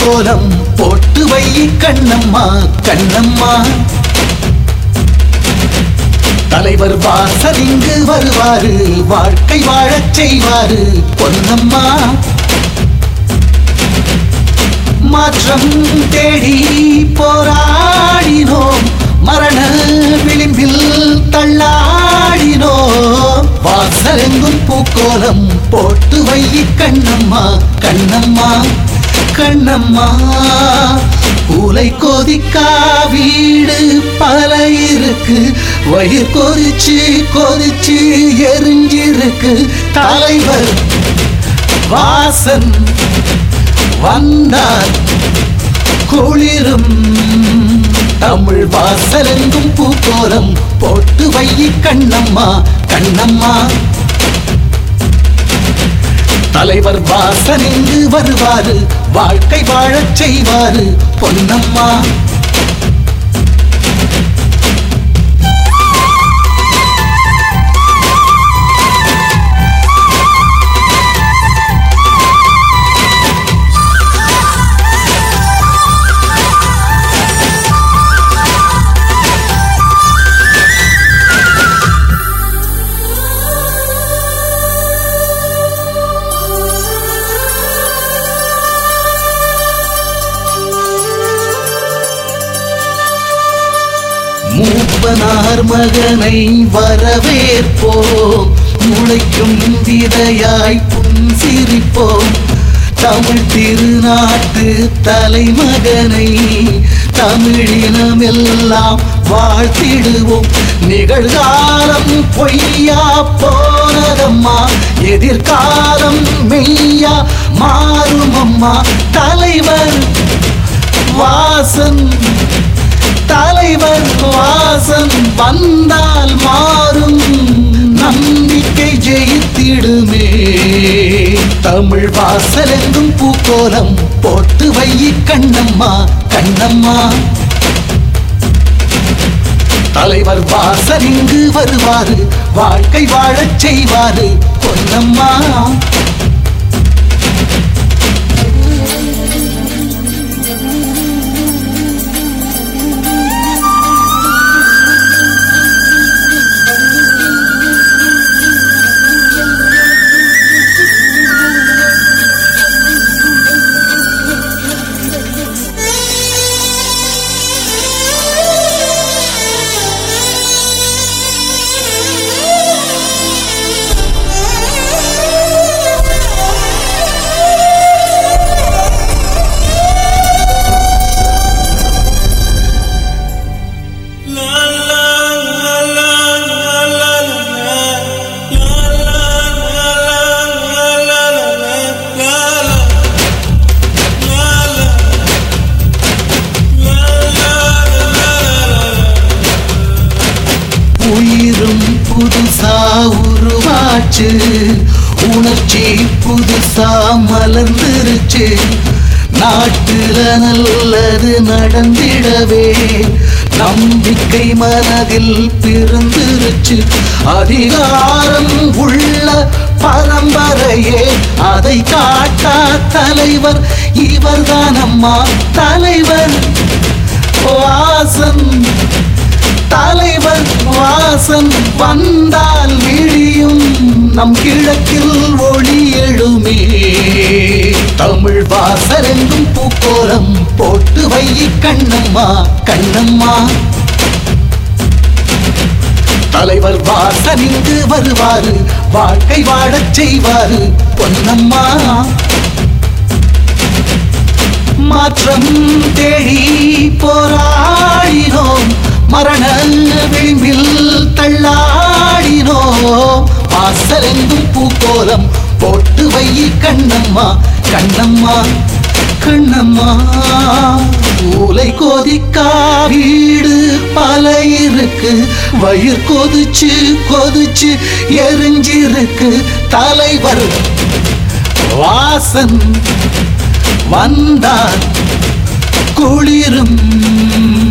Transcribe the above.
பூக்கோலம் போட்டு வை கண்ணம்மா கண்ணம்மா தலைவர் வாசல் இங்கு வருவாரு வாழ்க்கை வாழச் செய்வாரு பொன்னம்மா மாற்றம் தேடி போராடினோம் மரண விளிம்பில் தள்ளாடினோம் வாசலெங்கும் பூக்கோலம் போட்டு வை கண்ணம்மா கண்ணம்மா கண்ணம்மா பூலை கொதிக்கா வீடு பல இருக்கு வயிறு கொதிச்சு கொதிச்சு எரிஞ்சிருக்கு தலைவர் வாசன் வந்தார் குளிரும் தமிழ் வாசலெங்கும் பூக்கோலம் போட்டு வை கண்ணம்மா கண்ணம்மா தலைவர் வாசன் இங்கு வருவாரு வாழ்க்கை வாழச் செய்வாரு பொன்னம்மா மூப்பனார் மகனை வரவேற்போம் முளைக்கும் விதையாய் புன்சிரிப்போம் தமிழ் திருநாட்டு தலைமகனை தமிழினமெல்லாம் வாழ்த்திடுவோம் நிகழ்காலம் பொய்யா போனதம்மா எதிர்காலம் மெய்யா மாறும் அம்மா தலைவர் வாசன் தலைவர் வாசன் வந்தால் மாறும் நம்பிக்கை ஜெயித்திடுமே தமிழ் வாசலெங்கும் பூக்கோலம் போட்டு வை கண்ணம்மா கண்ணம்மா தலைவர் வாசல் இங்கு வருவாரு வாழ்க்கை வாழச் செய்வாரு பொன்னம்மா உயிரும் புதுசா உருவாச்சு உணர்ச்சி புதுசா மலர்ந்துருச்சு நாட்டுல நல்லது நடந்திடவே நம்பிக்கை மனதில் பிறந்துருச்சு அதிகாரம் உள்ள பரம்பரையே அதை காட்டா தலைவர் இவர்தான் அம்மா தலைவர் வாசன் தலைவர் வாசன் வந்தால் விழியும் நம் கிழக்கில் ஒளி எழுமே தமிழ் வாசல் எங்கும் பூக்கோலம் போட்டு வை கண்ணம்மா கண்ணம்மா தலைவர் வாசன் இங்கு வருவாரு வாழ்க்கை வாழச் செய்வாரு பொன்னம்மா மாற்றம் தேடி போராடினோம் மரண விளிம்பில் தள்ளாடினோம் வாசலெங்கும் பூக்கோலம் போட்டு வை கண்ணம்மா கண்ணம்மா கண்ணம்மா ஊலை கொதிக்கா வீடு பல இருக்கு வயிறு கொதிச்சு கொதிச்சு எரிஞ்சிருக்கு தலைவர் வாசன் வந்தார் குளிரும்